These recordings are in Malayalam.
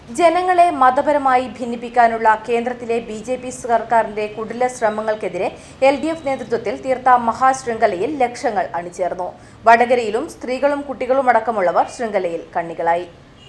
ജനങ്ങളെ മതപരമായി ഭിന്നിപ്പിക്കാനുള്ള കേന്ദ്രത്തിലെ ബി ജെ പി സർക്കാരിന്റെ കുടില ശ്രമങ്ങൾക്കെതിരെ എൽ ഡി എഫ് നേതൃത്വത്തിൽ തീർത്ത മഹാശൃംഖലയിൽ ലക്ഷങ്ങൾ അണിചേർന്നു വടകരയിലും സ്ത്രീകളും കുട്ടികളുമടക്കമുള്ളവർ ശൃംഖലയിൽ കണ്ണികളായി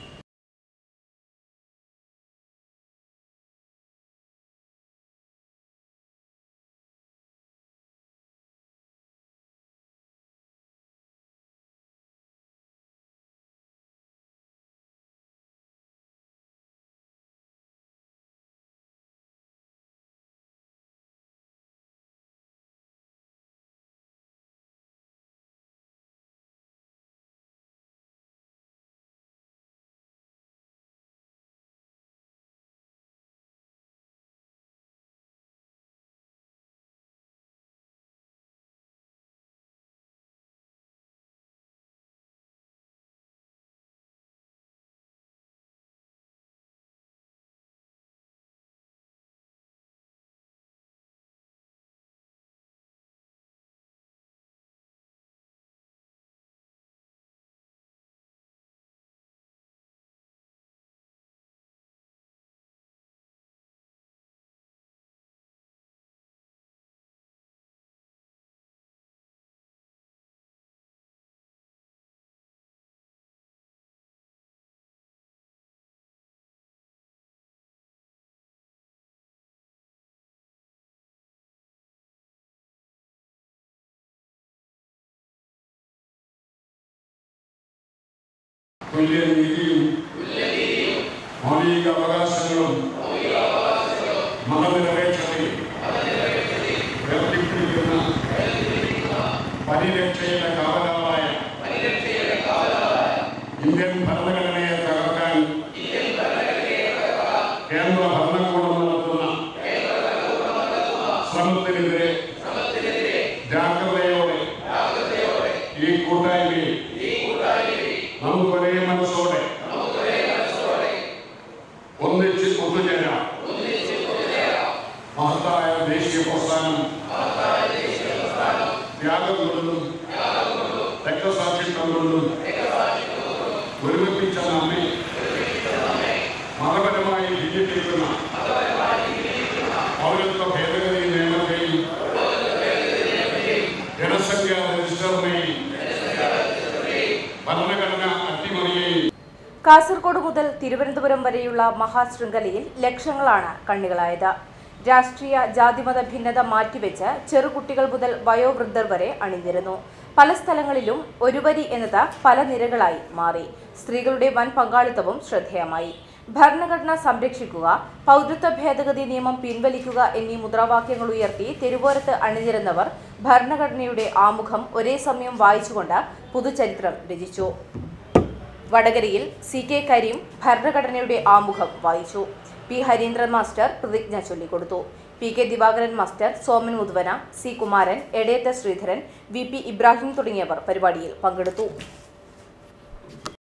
തുല്യനീതിയും മൗലിക അവകാശങ്ങളും മതനിരപേക്ഷതയും ഉയർത്തിപ്പിടിക്കുന്ന പരിരക്ഷയുടെ കാവലാളായ ഇന്ത്യൻ ഭരണഘടനയെ തകർക്കാൻ കേന്ദ്ര ഭരണകൂടം നടത്തുന്ന ശ്രമത്തിനെതിരെ ജാഗ്രതയോടെ ഈ കൂട്ടായ്മയിൽ നമുക്ക് ഒരേ മനസ്സോടെ ഒന്നിച്ച് ഒത്തുചേരാം മഹത്തായ ദേശീയ പ്രസ്ഥാനം ത്യാഗം കൊണ്ടും രക്തസാക്ഷിത്വം കൊണ്ടും ഒരുമിപ്പിച്ച നമ്മെ മതപരമായി ഭിന്നിപ്പിക്കുന്ന പൗരത്വ ഭേദഗതി നിയമത്തെയും ജനസംഖ്യാ രജിസ്റ്ററിനെയും ഭരണഘടന അട്ടിമറിയെയും കാസർഗോഡ് മുതൽ തിരുവനന്തപുരം വരെയുള്ള മഹാശൃംഖലയിൽ ലക്ഷങ്ങളാണ് കണ്ണികളായത് രാഷ്ട്രീയ ജാതിമത ഭിന്നത മാറ്റിവെച്ച് ചെറുകുട്ടികൾ മുതൽ വയോവൃദ്ധർ വരെ അണിനിരന്നു പല സ്ഥലങ്ങളിലും ഒരു വരി എന്നത് പല നിരകളായി മാറി സ്ത്രീകളുടെ വൻ പങ്കാളിത്തവും ശ്രദ്ധേയമായി ഭരണഘടന സംരക്ഷിക്കുക പൗരത്വ ഭേദഗതി നിയമം പിൻവലിക്കുക എന്നീ മുദ്രാവാക്യങ്ങൾ ഉയർത്തി തെരുവോരത്ത് അണിനിരന്നവർ ഭരണഘടനയുടെ ആമുഖം ഒരേ സമയം വായിച്ചുകൊണ്ട് പുതുചരിത്രം രചിച്ചു വടകരയിൽ സി കെ കരീം ഭരണഘടനയുടെ ആമുഖം വായിച്ചു പി ഹരീന്ദ്രൻ മാസ്റ്റർ പ്രതിജ്ഞ ചൊല്ലിക്കൊടുത്തു P K Divakaran master Soman Muthuvana C Kumaran എടയത്തെ ശ്രീധരൻ വി പി ഇബ്രാഹിം തുടങ്ങിയവർ പരിപാടിയിൽ പങ്കെടുത്തു